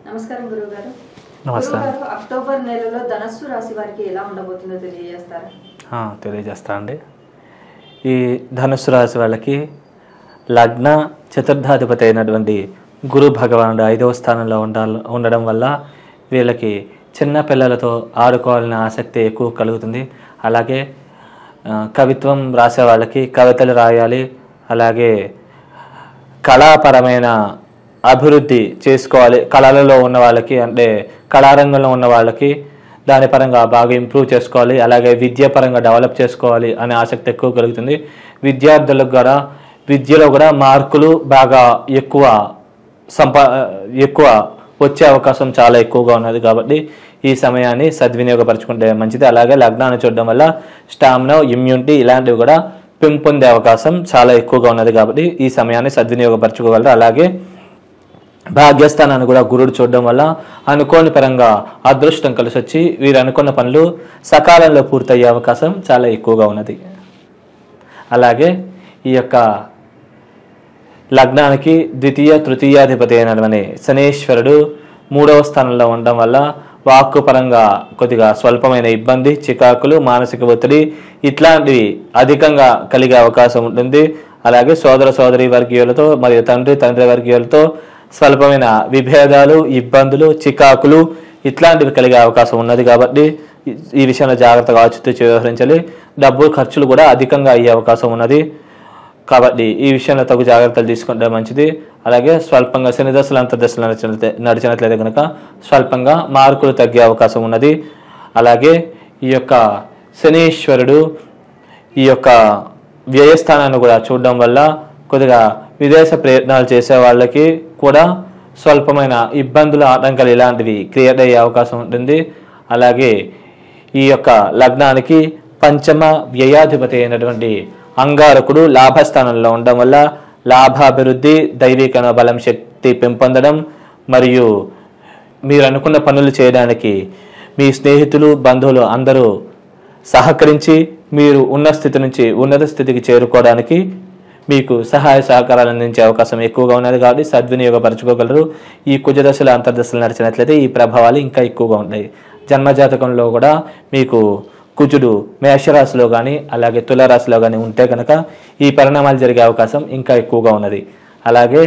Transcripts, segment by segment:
నమస్కారం గురువు గారు నమస్కారం. గురువు గారు అక్టోబర్ నెలలో ధనస్సు రాశి వారికి ఎలా ఉండబోతుందో తెలియజేస్తారా ఆ, తెలియజేస్తా అండి ఈ ధనుస్సు రాశి వాళ్ళకి లగ్న చతుర్థాధిపతి అయినటువంటి గురు భగవానుడు ఐదవ స్థానంలో ఉండాల ఉండడం వల్ల వీళ్ళకి చిన్న పిల్లలతో ఆడుకోవాలనే ఆసక్తి ఎక్కువ కలుగుతుంది అలాగే ఆ, కవిత్వం రాసే వాళ్ళకి కవితలు రాయాలి అలాగే కళాపరమైన అభివృద్ధి చేసుకోవాలి కళలలో ఉన్న వాళ్ళకి అంటే కళారంగంలో ఉన్న వాళ్ళకి దాని పరంగా బాగా ఇంప్రూవ్ చేసుకోవాలి అలాగే విద్యాపరంగా డెవలప్ చేసుకోవాలి అనే ఆసక్తి ఎక్కువ కలుగుతుంది విద్యార్థులకు కూడా విద్యలో కూడా మార్కులు బాగా ఎక్కువ సంపా ఎక్కువ వచ్చే అవకాశం చాలా ఎక్కువగా ఉన్నది కాబట్టి ఈ సమయాన్ని సద్వినియోగపరచుకుంటే మంచిది అలాగే లగ్నాన్ని చూడడం వల్ల స్టామినా ఇమ్యూనిటీ ఇలాంటివి కూడా పెంపొందే అవకాశం చాలా ఎక్కువగా ఉన్నది కాబట్టి ఈ సమయాన్ని సద్వినియోగపరచుకోగలరు అలాగే భాగ్యస్థానాన్ని కూడా గురుడు చూడడం వల్ల అనుకోని పరంగా అదృష్టం కలిసి వచ్చి వీరు అనుకున్న పనులు సకాలంలో పూర్తయ్యే అవకాశం చాలా ఎక్కువగా ఉన్నది అలాగే ఈ యొక్క లగ్నానికి ద్వితీయ తృతీయాధిపతి అయినటువంటి శనేశ్వరుడు మూడవ స్థానంలో ఉండడం వల్ల వాక్కు పరంగా కొద్దిగా స్వల్పమైన ఇబ్బంది చికాకులు మానసిక ఒత్తిడి ఇట్లాంటివి అధికంగా కలిగే అవకాశం ఉంటుంది అలాగే సోదర సోదరి వర్గీయులతో మరియు తండ్రి తండ్రి వర్గీయులతో స్వల్పమైన విభేదాలు ఇబ్బందులు చికాకులు ఇట్లాంటివి కలిగే అవకాశం ఉన్నది కాబట్టి ఈ- ఈ విషయంలో జాగ్రత్తగా ఆచితూచి వ్యవహరించాలి డబ్బు ఖర్చులు కూడా అధికంగా అయ్యే అవకాశం ఉన్నది కాబట్టి ఈ విషయంలో తగు జాగ్రత్తలు తీసుకుంటే మంచిది అలాగే స్వల్పంగా శని దశలు అంతర్దశలు నడిచినట్లయితే నడిచినట్లయితే కనుక స్వల్పంగా మార్కులు తగ్గే అవకాశం ఉన్నది అలాగే ఈ యొక్క శనీశ్వరుడు ఈ యొక్క వ్యయస్థానాన్ని కూడా చూడడం వల్ల కొద్దిగా విదేశ ప్రయత్నాలు చేసే వాళ్ళకి కూడా స్వల్పమైన ఇబ్బందులు ఆటంకాలు ఇలాంటివి క్రియేట్ అయ్యే అవకాశం ఉంటుంది అలాగే ఈ యొక్క లగ్నానికి పంచమ వ్యయాధిపతి అయినటువంటి అంగారకుడు లాభస్థానంలో ఉండడం వల్ల లాభాభివృద్ధి దైవిక బలం శక్తి పెంపొందడం మరియు మీరు అనుకున్న పనులు చేయడానికి మీ స్నేహితులు బంధువులు అందరూ సహకరించి మీరు ఉన్న స్థితి నుంచి ఉన్నత స్థితికి చేరుకోవడానికి మీకు సహాయ సహకారాలు అందించే అవకాశం ఎక్కువగా ఉన్నది కాబట్టి సద్వినియోగపరచుకోగలరు ఈ కుజదశలు అంతర్దశలు నడిచినట్లయితే ఈ ప్రభావాలు ఇంకా ఎక్కువగా ఉంటాయి జన్మజాతకంలో కూడా మీకు కుజుడు మేషరాశిలో కానీ అలాగే తులారాశిలో కానీ ఉంటే కనుక ఈ పరిణామాలు జరిగే అవకాశం ఇంకా ఎక్కువగా ఉన్నది అలాగే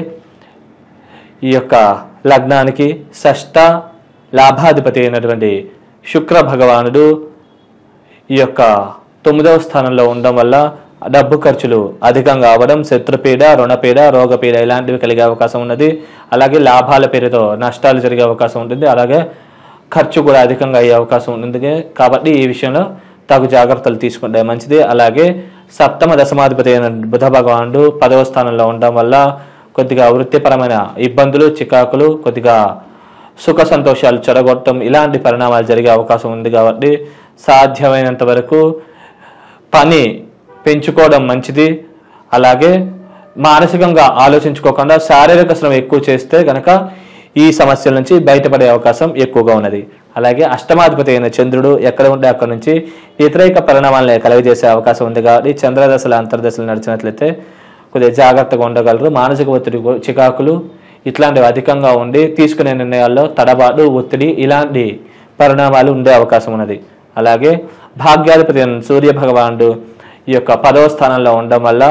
ఈ యొక్క లగ్నానికి షష్ట లాభాధిపతి అయినటువంటి శుక్ర భగవానుడు ఈ యొక్క తొమ్మిదవ స్థానంలో ఉండడం వల్ల డబ్బు ఖర్చులు అధికంగా అవ్వడం శత్రుపీడ రుణపీడ రోగపీడ ఇలాంటివి కలిగే అవకాశం ఉన్నది అలాగే లాభాల పేరుతో నష్టాలు జరిగే అవకాశం ఉంటుంది అలాగే ఖర్చు కూడా అధికంగా అయ్యే అవకాశం ఉంటుంది కాబట్టి ఈ విషయంలో తగు జాగ్రత్తలు తీసుకుంటే మంచిది అలాగే సప్తమ దశమాధిపతి అయిన బుధ భగవానుడు పదవ స్థానంలో ఉండడం వల్ల కొద్దిగా వృత్తిపరమైన ఇబ్బందులు చికాకులు కొద్దిగా సుఖ సంతోషాలు చెడగొట్టడం ఇలాంటి పరిణామాలు జరిగే అవకాశం ఉంది కాబట్టి సాధ్యమైనంత వరకు పని పెంచుకోవడం మంచిది అలాగే మానసికంగా ఆలోచించుకోకుండా శారీరక శ్రమ ఎక్కువ చేస్తే గనక ఈ సమస్యల నుంచి బయటపడే అవకాశం ఎక్కువగా ఉన్నది అలాగే అష్టమాధిపతి అయిన చంద్రుడు ఎక్కడ ఉంటే అక్కడ నుంచి వ్యతిరేక పరిణామాలను కలుగజేసే అవకాశం ఉంది కాబట్టి చంద్రదశల అంతర్దశలు నడిచినట్లయితే కొద్దిగా జాగ్రత్తగా ఉండగలరు మానసిక ఒత్తిడి గు- చికాకులు ఇట్లాంటివి అధికంగా ఉండి తీసుకునే నిర్ణయాల్లో తడబాటు ఒత్తిడి ఇలాంటి పరిణామాలు ఉండే అవకాశం ఉన్నది అలాగే భాగ్యాధిపతి అయిన సూర్య భగవానుడు ఈ యొక్క పదవ స్థానంలో ఉండడం వల్ల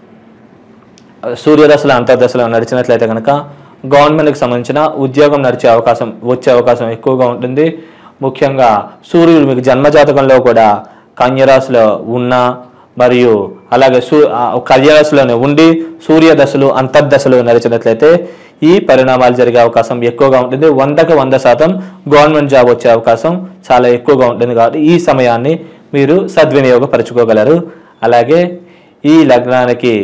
సూర్యదశల అంతర్దశలో నడిచినట్లయితే కనుక గవర్నమెంట్కి సంబంధించిన ఉద్యోగం నడిచే అవకాశం వచ్చే అవకాశం ఎక్కువగా ఉంటుంది ముఖ్యంగా సూర్యుడు మీకు జన్మజాతకంలో కూడా కన్యరాశిలో ఉన్న మరియు అలాగే సూ ఆ కన్యరాశిలోనే ఉండి సూర్యదశలు అంతర్దశలు నడిచినట్లయితే ఈ పరిణామాలు జరిగే అవకాశం ఎక్కువగా ఉంటుంది వందకి వంద శాతం గవర్నమెంట్ జాబ్ వచ్చే అవకాశం చాలా ఎక్కువగా ఉంటుంది కాబట్టి ఈ సమయాన్ని మీరు సద్వినియోగపరచుకోగలరు అలాగే ఈ లగ్నానికి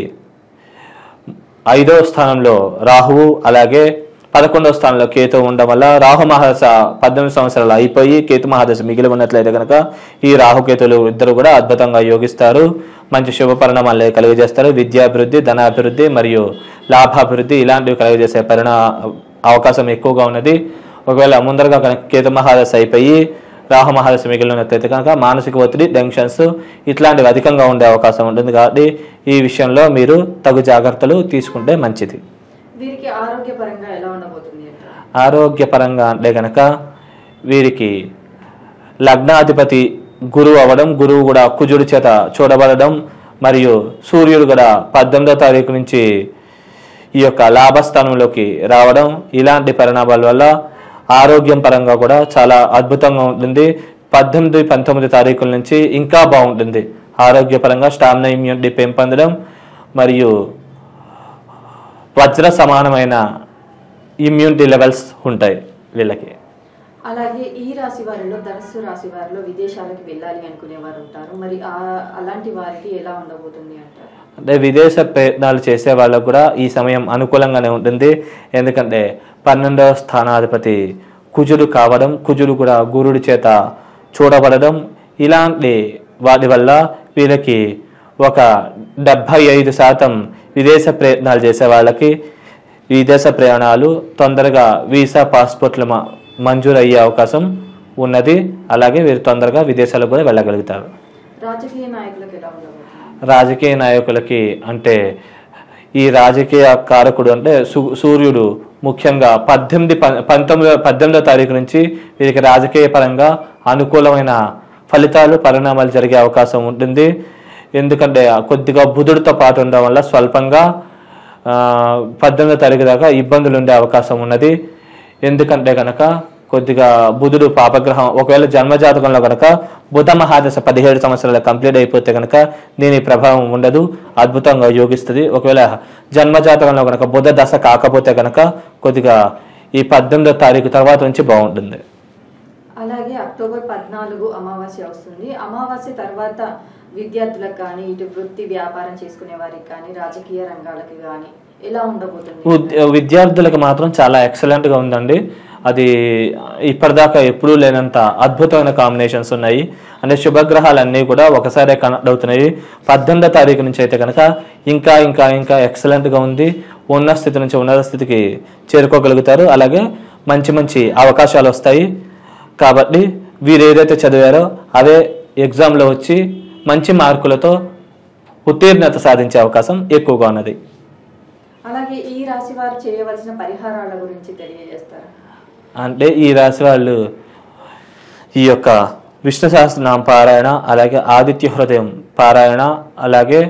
ఐదవ స్థానంలో రాహువు అలాగే పదకొండవ స్థానంలో కేతు ఉండడం వల్ల రాహు మహాదశ పద్దెనిమిది సంవత్సరాలు అయిపోయి కేతు మహాదశ మిగిలి ఉన్నట్లయితే కనుక ఈ రాహుకేతులు ఇద్దరు కూడా అద్భుతంగా యోగిస్తారు మంచి శుభ పరిణామాలు కలుగజేస్తారు విద్యాభివృద్ధి ధనాభివృద్ధి మరియు లాభాభివృద్ధి ఇలాంటివి కలుగజేసే పరిణా అవకాశం ఎక్కువగా ఉన్నది ఒకవేళ ముందరగా కనుక కేతు మహాదశ అయిపోయి రాహు మహాదశ మిగిలినట్లయితే కనుక మానసిక ఒత్తిడి టెన్షన్స్ ఇట్లాంటివి అధికంగా ఉండే అవకాశం ఉంటుంది కాబట్టి ఈ విషయంలో మీరు తగు జాగ్రత్తలు తీసుకుంటే మంచిది వీరికి ఆరోగ్యపరంగా ఎలా ఉండబోతుంది అంటారు ఆరోగ్యపరంగా అంటే గనక వీరికి లగ్నాధిపతి గురువు అవ్వడం గురువు కూడా కుజుడి చేత చూడబడడం మరియు సూర్యుడు కూడా పద్దెనిమిదో తారీఖు నుంచి ఈ యొక్క లాభస్థానంలోకి రావడం ఇలాంటి పరిణామాల వల్ల ఆరోగ్యం పరంగా కూడా చాలా అద్భుతంగా ఉంటుంది పద్దెనిమిది పంతొమ్మిది తారీఖుల నుంచి ఇంకా బాగుంటుంది ఆరోగ్యపరంగా స్టామినా ఇమ్యూనిటీ పెంపొందడం మరియు వజ్ర సమానమైన ఇమ్యూనిటీ లెవెల్స్ ఉంటాయి వీళ్ళకి అలాగే ఈ రాశి వారిలో ధనస్సు రాశి వారిలో విదేశాలకు వెళ్ళాలి అనుకునే వారు ఉంటారు మరి ఆ- అలాంటి వారికి ఎలా ఉండబోతుంది అంటారు అంటే విదేశ ప్రయత్నాలు చేసే వాళ్ళకు కూడా ఈ సమయం అనుకూలంగానే ఉంటుంది ఎందుకంటే పన్నెండవ స్థానాధిపతి కుజుడు కావడం కుజుడు కూడా గురుడి చేత చూడబడడం ఇలాంటి వాటి వల్ల వీళ్ళకి ఒక డెబ్భై ఐదు శాతం విదేశ ప్రయత్నాలు చేసే వాళ్ళకి విదేశ ప్రయాణాలు తొందరగా వీసా పాస్పోర్ట్లు మ- మంజూరు అయ్యే అవకాశం ఉన్నది అలాగే వీరు తొందరగా విదేశాలకు కూడా వెళ్ళగలుగుతారు రాజకీయ నాయకులకు ఎలా ఉండబోతుంది రాజకీయ నాయకులకి అంటే ఈ రాజకీయ కారకుడు అంటే సూ- సూర్యుడు ముఖ్యంగా పద్దెనిమిది ప- పంతొమ్మిదో పద్దెనిమిదో తారీఖు నుంచి వీరికి రాజకీయ పరంగా అనుకూలమైన ఫలితాలు పరిణామాలు జరిగే అవకాశం ఉంటుంది ఎందుకంటే ఆ కొద్దిగా బుధుడితో పాటు ఉండడం వల్ల స్వల్పంగా ఆ, పద్దెనిమిదో తారీఖు దాకా ఇబ్బందులు ఉండే అవకాశం ఉన్నది ఎందుకంటే కనుక కొద్దిగా బుధుడు పాపగ్రహం ఒకవేళ జన్మజాతకంలో కనుక బుధ మహాదశ పదిహేడు సంవత్సరాలు కంప్లీట్ అయిపోతే కనుక దీని ప్రభావం ఉండదు అద్భుతంగా యోగిస్తుంది ఒకవేళ జన్మజాతకంలో కనుక బుధ దశ కాకపోతే కనుక కొద్దిగా ఈ పద్దెనిమిదో తారీఖు తర్వాత నుంచి బాగుంటుంది అలాగే అక్టోబర్ పద్నాలుగు అమావాస్య వస్తుంది అమావాస్య తర్వాత విద్యార్థులకు కానీ ఇటు వృత్తి వ్యాపారం చేసుకునే వారికి కానీ రాజకీయ రంగాలకి కానీ ఎలా ఉండబోతుంది ఉద్- విద్యార్థులకు మాత్రం చాలా excellent గా ఉందండి అది ఇప్పటిదాకా ఎప్పుడూ లేనంత అద్భుతమైన కాంబినేషన్స్ ఉన్నాయి అంటే శుభగ్రహాలన్నీ కూడా ఒకసారే కనెక్ట్ అవుతున్నాయి పద్దెనిమిదో తారీఖు నుంచి అయితే కనుక ఇంకా ఇంకా ఇంకా excellent గా ఉంది ఉన్న స్థితి నుంచి ఉన్నత స్థితికి చేరుకోగలుగుతారు అలాగే మంచి మంచి అవకాశాలు వస్తాయి కాబట్టి వీరు ఏదైతే చదివారో అవే ఎగ్జామ్లో వచ్చి మంచి మార్కులతో ఉత్తీర్ణత సాధించే అవకాశం ఎక్కువగా ఉన్నది అలాగే ఈ రాశి వారు చేయవలసిన పరిహారాల గురించి తెలియజేస్తారు అంటే ఈ రాశి వాళ్ళు ఈ యొక్క విష్ణు సహస్రనామ పారాయణ అలాగే ఆదిత్య హృదయం పారాయణ అలాగే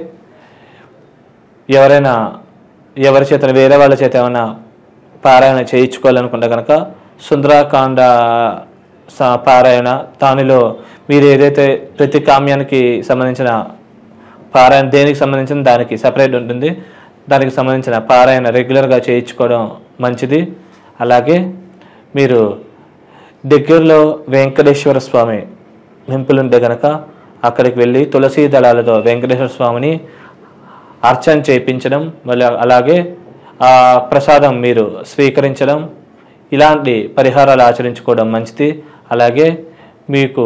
ఎవరైనా ఎవరి చేత వేరే వాళ్ళ చేత ఏమైనా పారాయణ చేయించుకోవాలనుకుంటే కనుక సుందరాకాండ స- పారాయణ దానిలో మీరు ఏదైతే ప్రతి కామ్యానికి సంబంధించిన పారాయణ దేనికి సంబంధించిన దానికి సపరేట్ ఉంటుంది దానికి సంబంధించిన పారాయణ రెగ్యులర్గా చేయించుకోవడం మంచిది అలాగే మీరు దగ్గరలో వెంకటేశ్వర స్వామి టెంపుల్ ఉంటే కనుక అక్కడికి వెళ్ళి తులసి దళాలతో వెంకటేశ్వర స్వామిని అర్చన చేయించడం మళ్ళీ అలాగే ఆ ప్రసాదం మీరు స్వీకరించడం ఇలాంటి పరిహారాలు ఆచరించుకోవడం మంచిది అలాగే మీకు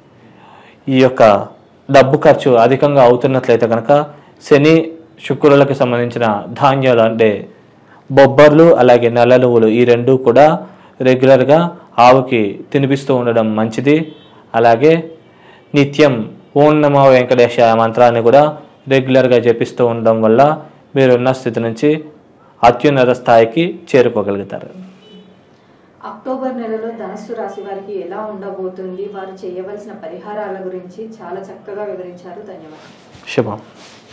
ఈ యొక్క డబ్బు ఖర్చు అధికంగా అవుతున్నట్లయితే కనుక శని శుక్రులకు సంబంధించిన ధాన్యాలు అంటే బొబ్బర్లు అలాగే నల్ల నువ్వులు ఈ రెండు కూడా రెగ్యులర్గా ఆవుకి తినిపిస్తూ ఉండడం మంచిది అలాగే నిత్యం ఓం నమో వెంకటేశ మంత్రాన్ని కూడా రెగ్యులర్గా జపిస్తూ ఉండడం వల్ల మీరున్న స్థితి నుంచి అత్యున్నత స్థాయికి చేరుకోగలుగుతారు అక్టోబర్ నెలలో ధనస్సు రాశి వారికి ఎలా ఉండబోతుంది వారు చేయవలసిన పరిహారాల గురించి చాలా చక్కగా వివరించారు ధన్యవాదాలు శుభం